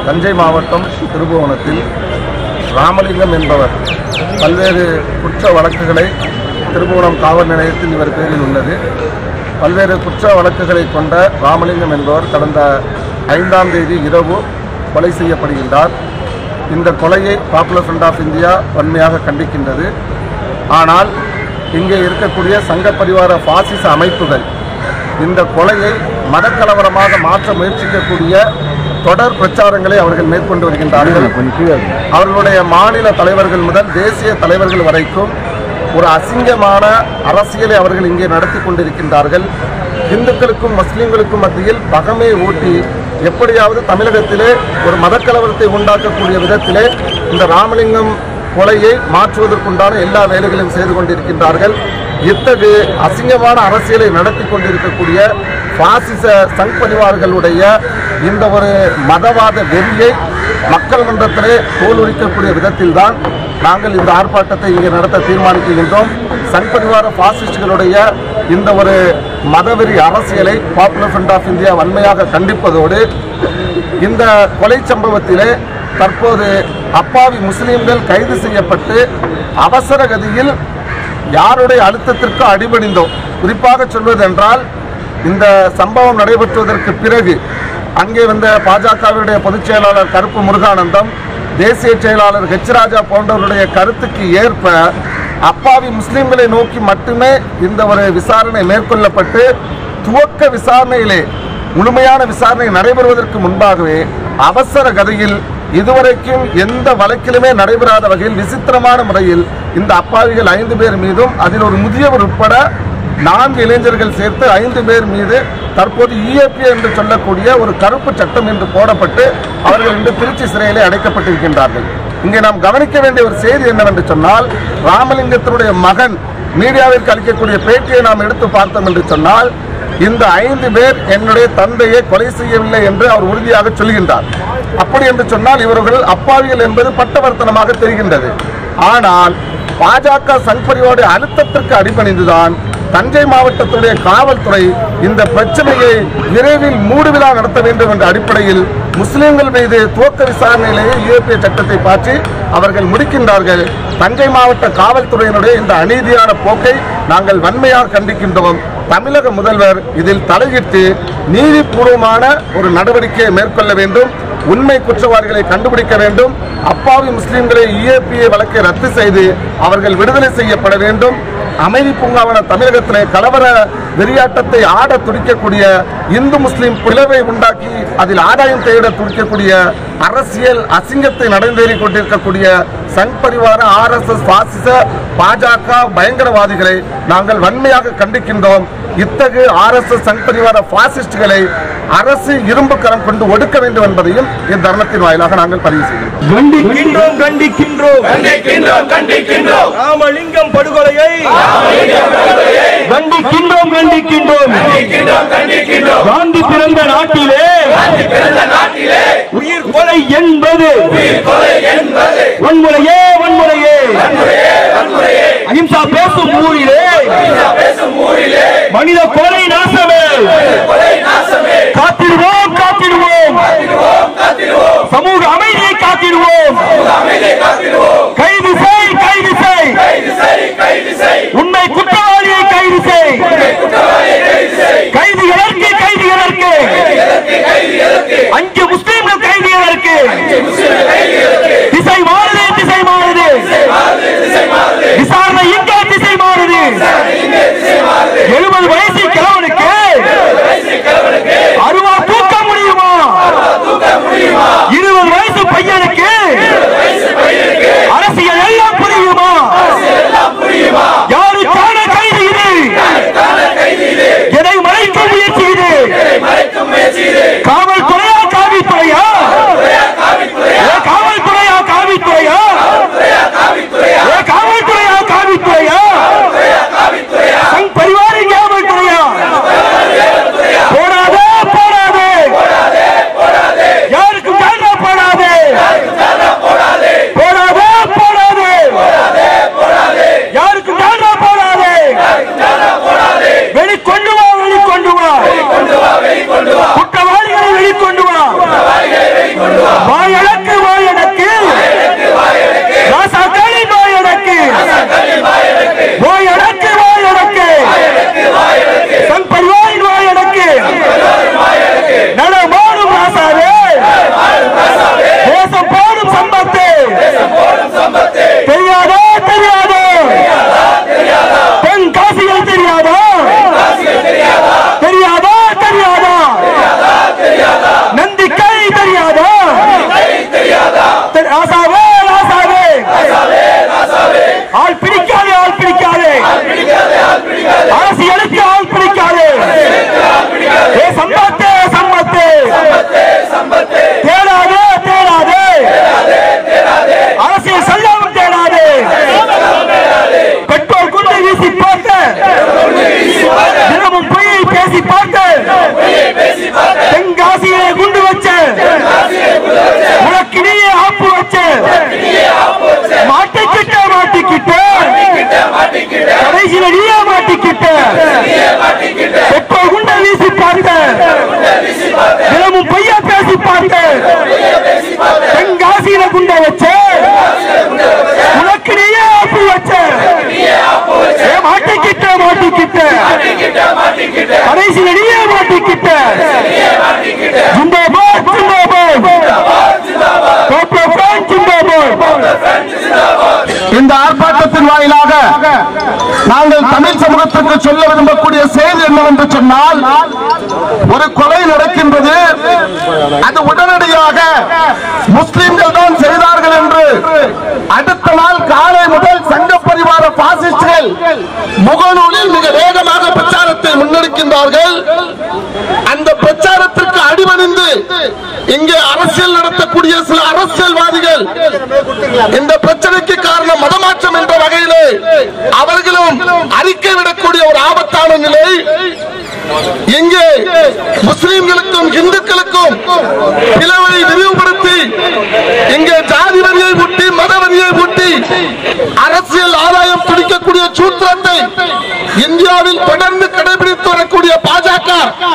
தஞ்சை மாவட்டம் திருபுவனத்தில் ராமலிங்கம் என்பவர் பல்வேறு குற்ற வழக்குகளை திருபுவனம் காவல் நிலையத்தில் இவர் பேரில் உள்ளது பல்வேறு குற்ற வழக்குகளை கொண்ட ராமலிங்கம் என்பவர் கடந்த ஐந்தாம் தேதி இரவு கொலை செய்யப்படுகின்றார் இந்த கொலையை பாப்புலர் ஃப்ரண்ட் ஆஃப் இந்தியா வன்மையாக கண்டிக்கின்றது ஆனால் இங்கே இருக்கக்கூடிய சங்க பரிவார பாசிச அமைப்புகள் இந்த கொலையை மதக்கலவரமாக மாற்ற முயற்சிக்கக்கூடிய தொடர் பிரச்சாரங்களை அவர்கள் மேற்கொண்டு வருகின்றார்கள் அவர்களுடைய மாநில தலைவர்கள் முதல் தேசிய தலைவர்கள் வரைக்கும் ஒரு அசிங்கமான அரசியலை அவர்கள் இங்கே நடத்தி கொண்டிருக்கின்றார்கள் இந்துக்களுக்கும் முஸ்லிம்களுக்கும் மத்தியில் பகமை ஊட்டி எப்படியாவது தமிழகத்திலே ஒரு மதக்கலவரத்தை உண்டாக்கக்கூடிய விதத்திலே இந்த ராமலிங்கம் கொலையை மாற்றுவதற்குண்டான எல்லா வேலைகளையும் செய்து கொண்டிருக்கின்றார்கள் இத்தகு அசிங்கமான அரசியலை நடத்தி கொண்டிருக்கக்கூடிய பாசிச சங் பரிவார்களுடைய இந்த ஒரு மதவாத வெறியை மக்கள் மன்றத்திலே தோலுரிக்கக்கூடிய விதத்தில்தான் நாங்கள் இந்த ஆர்ப்பாட்டத்தை இங்கே நடத்த தீர்மானிக்கின்றோம் சங் பரிவார பாசிஸ்டுகளுடைய இந்த ஒரு மதவெறி அரசியலை பாப்புலர் ஃப்ரண்ட் ஆஃப் இந்தியா வன்மையாக கண்டிப்பதோடு இந்த கொலை சம்பவத்திலே தற்போது அப்பாவி முஸ்லிம்கள் கைது செய்யப்பட்டு அவசர கதியில் யாருடைய அழுத்தத்திற்கு அடிபணிந்தோம் குறிப்பாக சொல்வதென்றால் இந்த சம்பவம் நடைபெற்றுவதற்கு பிறகு அங்கே வந்த பாஜகவினுடைய பொதுச் செயலாளர் கருப்பு முருகானந்தம் தேசிய செயலாளர் ஹெச் ராஜா போன்றவருடைய கருத்துக்கு ஏற்ப அப்பாவி முஸ்லிம்களை நோக்கி மட்டுமே இந்த ஒரு விசாரணை மேற்கொள்ளப்பட்டு துவக்க விசாரணையிலே முழுமையான விசாரணை நடைபெறுவதற்கு முன்பாகவே அவசர கதையில் இதுவரைக்கும் எந்த வழக்கிலுமே நடைபெறாத வகையில் விசித்திரமான முறையில் இந்த அப்பாவிகள் ஐந்து பேர் மீதும் அதில் ஒரு முதியவர் உட்பட நான்கு இளைஞர்கள் சேர்த்து ஐந்து பேர் மீது தற்போது இஏபி என்று சொல்லக்கூடிய ஒரு கருப்பு சட்டம் என்று போடப்பட்டு அவர்கள் இன்று திருச்சி சிறையிலே அடைக்கப்பட்டிருக்கின்றார்கள் இங்கே நாம் கவனிக்க வேண்டிய ஒரு செய்தி என்னவென்று சொன்னால் ராமலிங்கத்தினுடைய மகன் மீடியாவிற்கு அளிக்கக்கூடிய பேட்டியை நாம் எடுத்து பார்த்தோம் என்று சொன்னால் இந்த ஐந்து பேர் என்னுடைய தந்தையை கொலை செய்யவில்லை என்று அவர் உறுதியாக சொல்கின்றார் அப்படி என்று சொன்னால் இவர்கள் அப்பாவிகள் என்பது பட்டவர்த்தனமாக தெரிகின்றது ஆனால் பாஜக சங்பரியோட அழுத்தத்திற்கு அடிபணிந்துதான் தஞ்சை மாவட்டத்துடைய காவல்துறை இந்த பிரச்சனையை விரைவில் மூடுவிழா நடத்த வேண்டும் என்ற அடிப்படையில் முஸ்லிம்கள் மீது துவக்க விசாரணையிலேயே யூஏபிஏ சட்டத்தை பாற்றி அவர்கள் முடிக்கின்றார்கள் தஞ்சை மாவட்ட காவல்துறையினுடைய இந்த அநீதியான போக்கை நாங்கள் வன்மையாக கண்டிக்கின்றோம் தமிழக முதல்வர் இதில் தலையிட்டு நீதிபூர்வமான ஒரு நடவடிக்கையை மேற்கொள்ள வேண்டும் உண்மை குற்றவாளிகளை கண்டுபிடிக்க வேண்டும் அப்பாவி முஸ்லிம்களை இஏபிஏ வழக்கை ரத்து செய்து அவர்கள் விடுதலை செய்யப்பட வேண்டும் அமைதி பூங்காவன தமிழகத்திலே கலவர வெறியாட்டத்தை ஆட துடிக்கக்கூடிய இந்து முஸ்லிம் பிளவை உண்டாக்கி அதில் ஆதாயம் தேட துடிக்கக்கூடிய அரசியல் அசிங்கத்தை நடந்தேறிக் கொண்டிருக்கக்கூடிய சங் பரிவார ஆர்எஸ்எஸ் பாசிச பாஜக பயங்கரவாதிகளை நாங்கள் வன்மையாக கண்டிக்கின்றோம் இத்தகு ஆர்எஸ்எஸ் சங் பரிவார பாசிஸ்டுகளை அரசு இரும்பு கரம் கொண்டு ஒடுக்க வேண்டும் என்பதையும் இத்தருணத்தின் வாயிலாக நாங்கள் பதிவு செய்கிறோம் கண்டிக்கின்றோம் கண்டிக்கின்றோம் கண்டிக்கின்றோம் கண்டிக்கின்றோம் ராமலிங்கம் படுகொலையை கண்டிக்கின்றோம் கண்டிக்கின்றோம் கண்டிக்கின்றோம் கண்டிக்கின்றோம் காந்தி பிறந்த நாட்டிலே பிறந்த நாட்டிலே உயிர் கொலை என்பது கொலை என்பது வன்முறையே வன்முறையே வன்முறையே அஹிம்சா பேசும் ஊரிலே பேசும் ஊரிலே மனித கொலை நாசமே கொலை நாசமே காத்திடுவோம் காத்திடுவோம் காத்திடுவோம் காத்திடுவோம் சமூக அமைதியை காத்திடுவோம் அமைதியை காத்திடுவோம் கைது செய் கைது செய் கைது செய் கைது செய் உண்மை குற்றவாளியை கைது செய் குற்றவாளியை கைது செய் கைதிகளுக்கு கைதிகளுக்கு எதற்கு கைது எதற்கு அஞ்சு முஸ்லீம்கள் கைதிகளுக்கு முஸ்லிம் கைது எதற்கு திசை மாறுது திசை மாறுது மாறுது திசை மாறுது விசாரணை இங்கே திசை மாறுது இங்கே திசை மாறுது எழுபது வயசு கிழவனுக்கு வயசு கிழவனுக்கு அருவா தூக்க முடியுமா தூக்க முடியுமா இருபது வயசு பையனுக்கு வயசு பையனுக்கு அரசியல் எல்லாம் புரியுமா எல்லாம் புரியுமா யாருக்கான கைது இது கால கைது இது எதை மறைக்க முயற்சி இது இதை மறைக்கும் முயற்சி இது காவல்துறையா காவித்துறையா துறையா காவித்துறையா ஏ காவல்துறையா காவித்துறையா துறையா காவித்துறையா ஏ காவல்துறையா காவித்துறையா துறையா காவித்துறையா சங் பரிவாரின் காவல்துறையா நாங்கள் தமிழ் சமூகத்திற்கு சொல்ல விரும்பக்கூடிய செய்தி என்னவென்று சொன்னால் ஒரு கொலை நடக்கின்றது அது உடனடியாக முஸ்லிம்கள் தான் செய்தார்கள் என்று அடுத்த நாள் காலை முதல் சங்க பரிவார பாசிஸ்டுகள் முகநூலில் மிக வேகமாக பிரச்சாரத்தை முன்னெடுக்கின்றார்கள் அந்த பிரச்சாரத்திற்கு அடிபணிந்து இங்கே அரசியல் நடத்தக்கூடிய சில அரசியல்வாதிகள் இந்த பிரச்சனைக்கு காரணம் மதமாற்றம் என்ற வகையிலே அவர்களும் அறிக்கை விடக்கூடிய ஒரு ஆபத்தான நிலை இங்கே முஸ்லிம்களுக்கும் இந்துக்களுக்கும் பிளவை விரிவுபடுத்தி இங்கே ஜாதி வரியை ஊட்டி மத வரியை ஊட்டி அரசியல் ஆதாயம் துடிக்கக்கூடிய சூத்திரத்தை இந்தியாவில் தொடர்ந்து கடைபிடித்து வரக்கூடிய பாஜக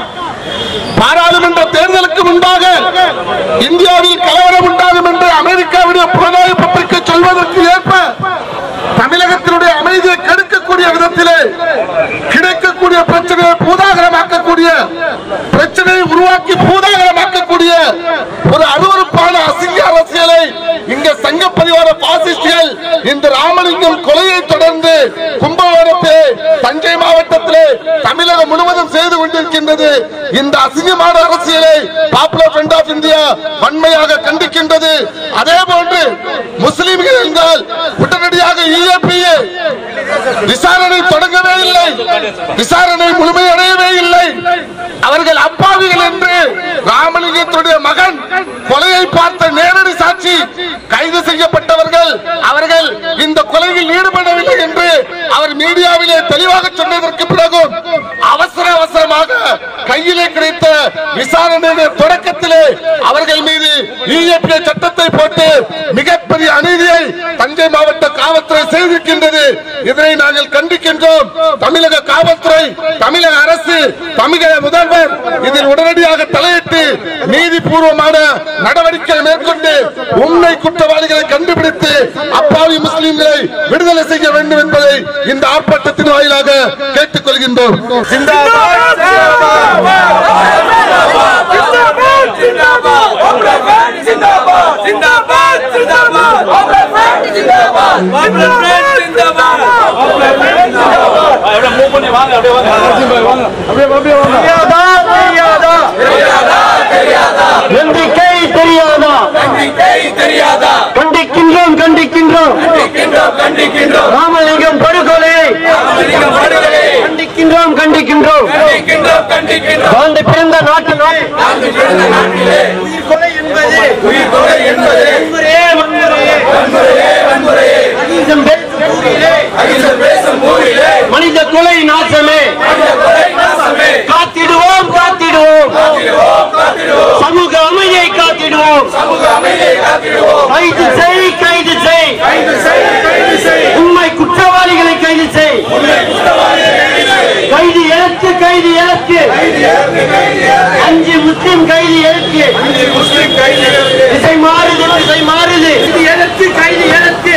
பாராளுமன்ற தேர்தலுக்கு முன்பாக இந்தியாவில் கலவரம் உண்டாகும் என்று அமெரிக்காவுடைய புலனாய்வு பத்திரிகை சொல்வதற்கு ஏற்ப தமிழகத்தினுடைய அமைதியை கெடுக்கக்கூடிய விதத்திலே கிடைக்கக்கூடிய பிரச்சனையை பூதாகரமாக்கக்கூடிய பிரச்சனையை உருவாக்கி பூதாகரமாக்கக்கூடிய ஒரு அருவருப்பான அசிங்க அரசியலை இங்க சங்க பரிவார பாசிஸ்டுகள் இந்த ராமலிங்கம் கொலையை தொடர்ந்து கும்பகோணத்திலே தஞ்சை மாவட்டத்திலே தமிழகம் முழுவதும் செய்து கொண்டிருக்கின்றது இந்த அசிங்கமான அரசியலை பாப்புலர் ஃப்ரண்ட் ஆஃப் இந்தியா வன்மையாக கண்டிக்கின்றது அதே போன்று முஸ்லிம்கள் என்றால் உடனடியாக இஏபிஏ விசாரணை தொடங்கவே இல்லை விசாரணை முழுமையடையவே இல்லை அவர்கள் அப்பாவிகள் என்று ராமலிங்கத்துடைய மகன் கொலையை பார்த்த நேரடி சாட்சி கைது செய்யப்பட்டவர்கள் அவர்கள் இந்த கொலையில் ஈடுபடவில்லை என்று அவர் மீடியாவிலே தெளிவாக சொன்னதற்கு பிறகும் அவசர அவசரமாக கையிலே கிடைத்த விசாரணையின் தொடக்கத்திலே அவர்கள் மீது இஏபிஏ சட்டத்தை போட்டு மிகப்பெரிய அநீதியை தஞ்சை மாவட்ட காவல்துறை செய்திருக்கின்றது இதனை நாங்கள் கண்டிக்கின்றோம் தமிழக காவல்துறை தமிழக அரசு தமிழக முதல்வர் இதில் உடனடியாக தலையிட்டு நீதிபூர்வமான நடவடிக்கை மேற்கொண்டு உண்மை குற்றவாளிகளை கண்டுபிடித்து அப்பாவி முஸ்லிம்களை விடுதலை செய்ய வேண்டும் என்பதை இந்த ஆர்ப்பாட்டத்தின் வாயிலாக கேட்டுக் கொள்கின்றோம் நம்பிக்கை தெரியாதா தெரியாதா கண்டிக்கின்றோம் கண்டிக்கின்றோம் கண்டிக்கின்றோம் கண்டிக்கின்றோம் ராமலிங்கம் படுகொலை ராமலிங்கம் படுகொலை கண்டிக்கின்றோம் கண்டிக்கின்றோம் கண்டிக்கின்றோம் கண்டிக்கின்றோம் குழந்தை பிறந்த நாட்டு நாள் நாங்கள் பிறந்த நாட்டிலே கொலை என்பது உயிர் கொலை என்பது வன்முறையே வன்முறையே வன்முறையே வன்முறையே அகிம்சம் பேசும் ஊரிலே அகிம்சை பேசும் ஊரிலே மனித கொலை நாசமே மனித கொலை நாசமே காத்திடுவோம் காத்திடுவோம் காத்திடுவோம் காத்திடுவோம் சமூக அமைதியை காத்திடுவோம் சமூக அமைதியை காத்திடுவோம் கைது செய் கைது செய் கைது செய் கைது செய் உண்மை குற்றவாளிகளை கைது செய் உன்னை குற்றவாளியை கைது செய் கைது இழக்கு கைது இழக்கு கைது ஏற்று கைது ஏற்று அஞ்சு முஸ்லிம் கைது இழக்கு அஞ்சு முஸ்லிம் கைது ஏற்று திசை மாறுது திசை மாறுது கைது இழக்கு கைது இழக்கு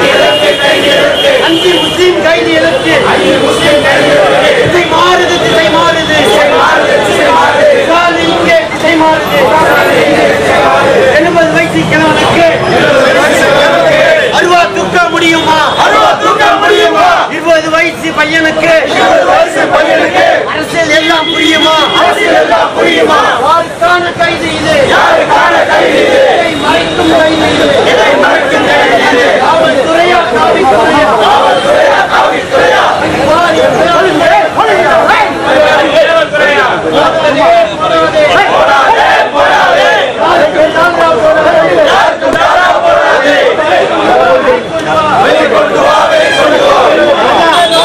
அஞ்சு முஸ்லிம் கைது இழக்கு அஞ்சு முஸ்லிம் கைது ஏற்று திசை மாறுது திசை மாறுது விசாரணை இங்கே திசை மாறுது எழுபது வயசு கிழவனுக்கு அருவா தூக்க முடியுமா அருவா தூக்க முடியுமா இருபது வயசு பையனுக்கு இருபது வயசு பையனுக்கு அரசியல் எல்லாம் புரியுமா அரசியல் எல்லாம் புரியுமா யாருக்கான கைது இது யாருக்கான கைது இது இதை மறைக்கும் கைது இது இதை மறைக்கும் கைது இது காவல்துறையா காவல்துறையா காவல்துறையா காவல்துறையா போராதே போராதே யாருக்கும் தாரா போராதே வெளிக்கொண்டு வா வெளிக்கொண்டு வா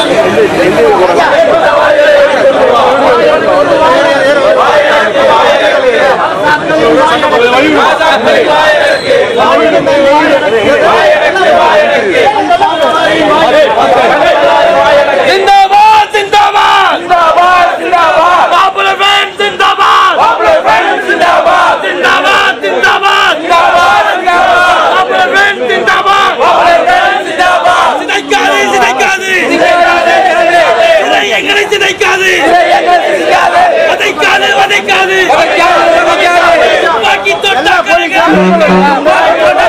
ராஜாக்களை வாயிறக்கு வாயிறக்கு வாயிறக்கு जिंदाबाद जिंदाबाद जिंदाबाद जिंदाबाद पॉपुलर फ्रंट जिंदाबाद பாப்புலர் ஃப்ரண்ட் जिंदाबाद जिंदाबाद जिंदाबाद जिंदाबाद जिंदाबाद पॉपुलर फ्रंट जिंदाबाद பாப்புலர் ஃப்ரண்ட் जिंदाबाद சிதைக்காது சிதைக்காது சிதைக்காதே, சிதைக்காதே. இதை எங்களை சிதைக்காது இதை எங்களை சிதைக்காதே. வதைக்காது வதைக்காது வதைக்காதே, வதைக்காதே. துப்பாக்கி தொட்டா துப்பாக்கி